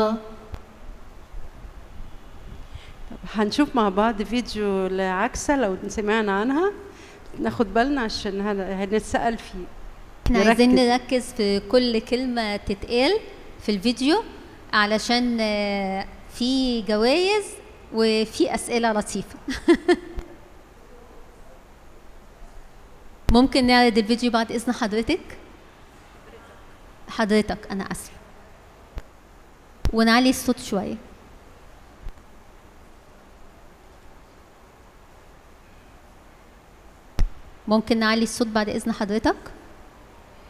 هنشوف مع بعض فيديو لعكسة لو سمعنا عنها ناخد بالنا عشان هذا هنتسأل فيه احنا عايزين نركز. نركز في كل كلمة تتقال في الفيديو علشان آه، في جوائز وفي أسئلة لطيفة ممكن نعرض الفيديو بعد إذن حضرتك حضرتك أنا آسفة ونعلي الصوت شوية ممكن نعلي الصوت بعد إذن حضرتك